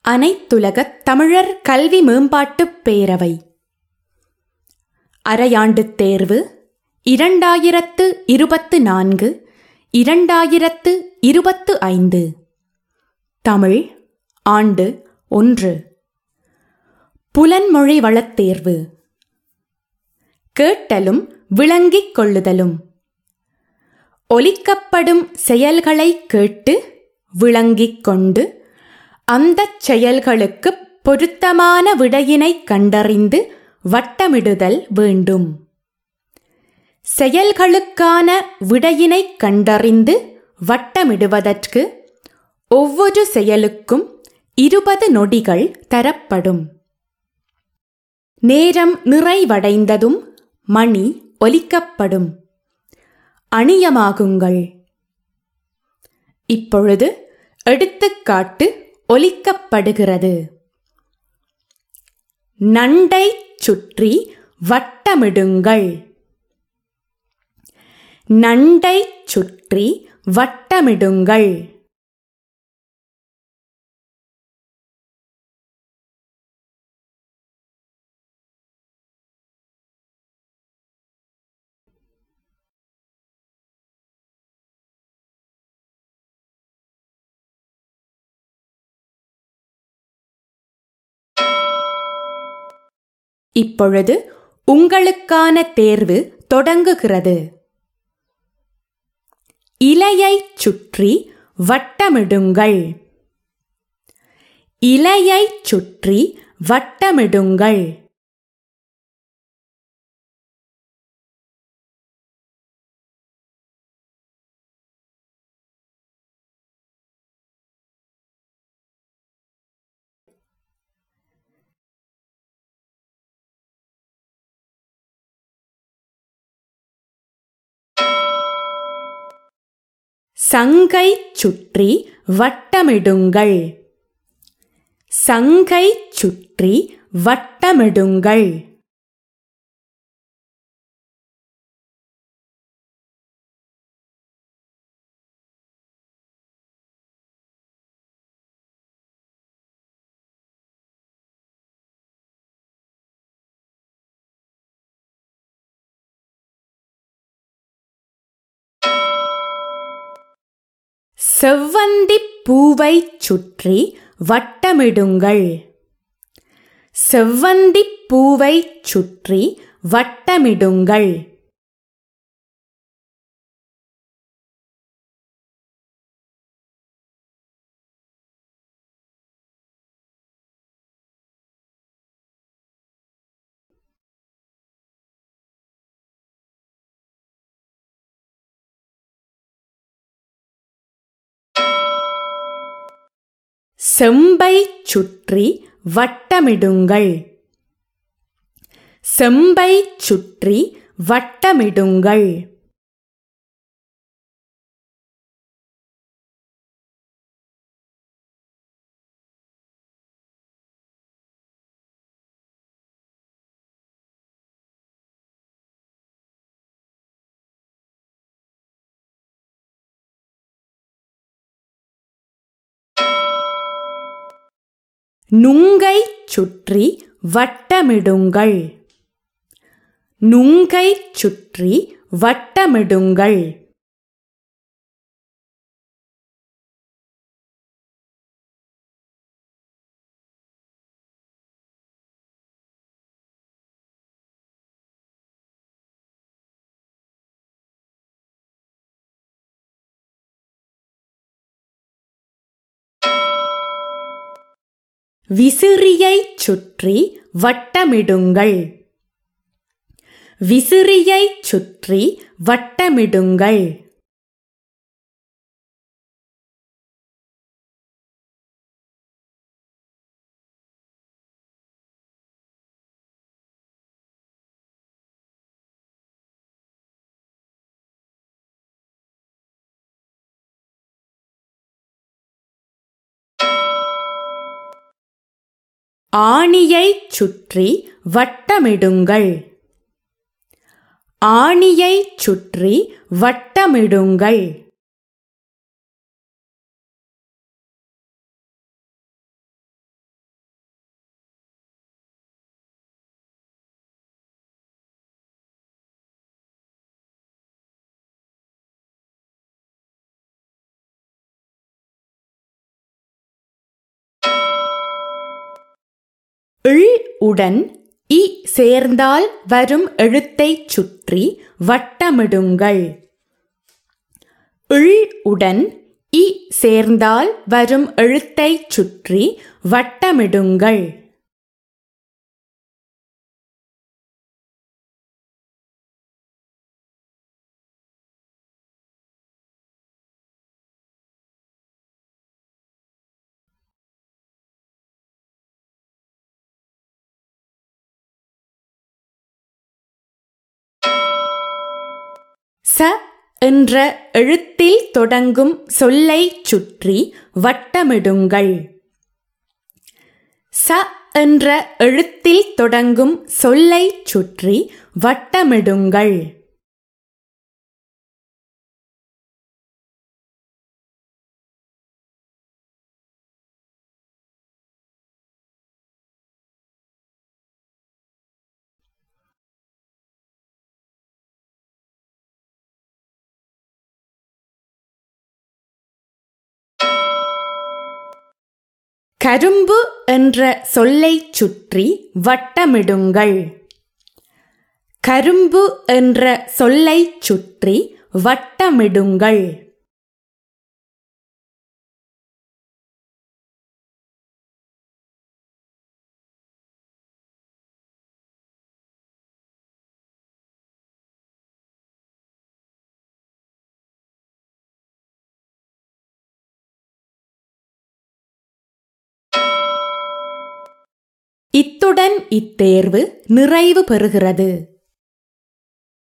அனைத்துலகத் தமிழர் கல்வி மேம்பாட்டுப் பேரவை அரையாண்டுத் தேர்வு இரண்டாயிரத்து இருபத்து நான்கு இரண்டாயிரத்து இருபத்து ஐந்து தமிழ் ஆண்டு ஒன்று புலன்மொழி வளத் தேர்வு கேட்டலும் விளங்கிக் கொள்ளுதலும் ஒலிக்கப்படும் செயல்களைக் கேட்டு விளங்கிக் கொண்டு அந்தச் செயல்களுக்குப் பொருத்தமான விடையினைக் கண்டறிந்து வட்டமிடுதல் வேண்டும் செயல்களுக்கான விடையினைக் கண்டறிந்து வட்டமிடுவதற்கு ஒவ்வொரு செயலுக்கும் இருபது நொடிகள் தரப்படும் நேரம் நிறைவடைந்ததும் மணி ஒலிக்கப்படும் அணியமாகுங்கள் இப்பொழுது எடுத்துக்காட்டு ஒலிக்கப்படுகிறது நண்டைச் சுற்றி வட்டமிடுங்கள் நண்டைச் சுற்றி வட்டமிடுங்கள் இப்பொழுது உங்களுக்கான தேர்வு தொடங்குகிறது இலையைச் சுற்றி வட்டமிடுங்கள் இலையைச் சுற்றி வட்டமிடுங்கள் சங்கைச் சுற்றி வட்டமிடுங்கள் சங்கைச் சுற்றி வட்டமிடுங்கள் செவ்வந்திப் பூவைச் சுற்றி வட்டமிடுங்கள் செவ்வந்திப் பூவைச் சுற்றி வட்டமிடுங்கள் செம்பைச் சுற்றி வட்டமிடுங்கள் செம்பைச் சுற்றி வட்டமிடுங்கள் நுங்கைச் சுற்றி வட்டமிடுங்கள் நுங்கைச் சுற்றி வட்டமிடுங்கள் விசிறியைச் சுற்றி வட்டமிடுங்கள் விசிறியைச் சுற்றி வட்டமிடுங்கள் ஆணியைச் சுற்றி வட்டமிடுங்கள் ஆணியைச் சுற்றி வட்டமிடுங்கள் உடன் இ சேர்ந்தால் வரும் எழுத்தைச் சுற்றி வட்டமிடுங்கள் இள் உடன் இ சேர்ந்தால் வரும் எழுத்தைச் சுற்றி வட்டமிடுங்கள் ச என்ற எழுத்தில் தொடங்கும் சொல்லைச் சுற்றி வட்டமிடுங்கள் ச என்ற எழுத்தில் தொடங்கும் சொல்லைச் சுற்றி வட்டமிடுங்கள் கரும்பு என்ற சொல்லைச் சுற்றி வட்டமிடுங்கள் கரும்பு என்ற சொல்லைச் சுற்றி வட்டமிடுங்கள் இத்துடன் இத்தேர்வு நிறைவு பெறுகிறது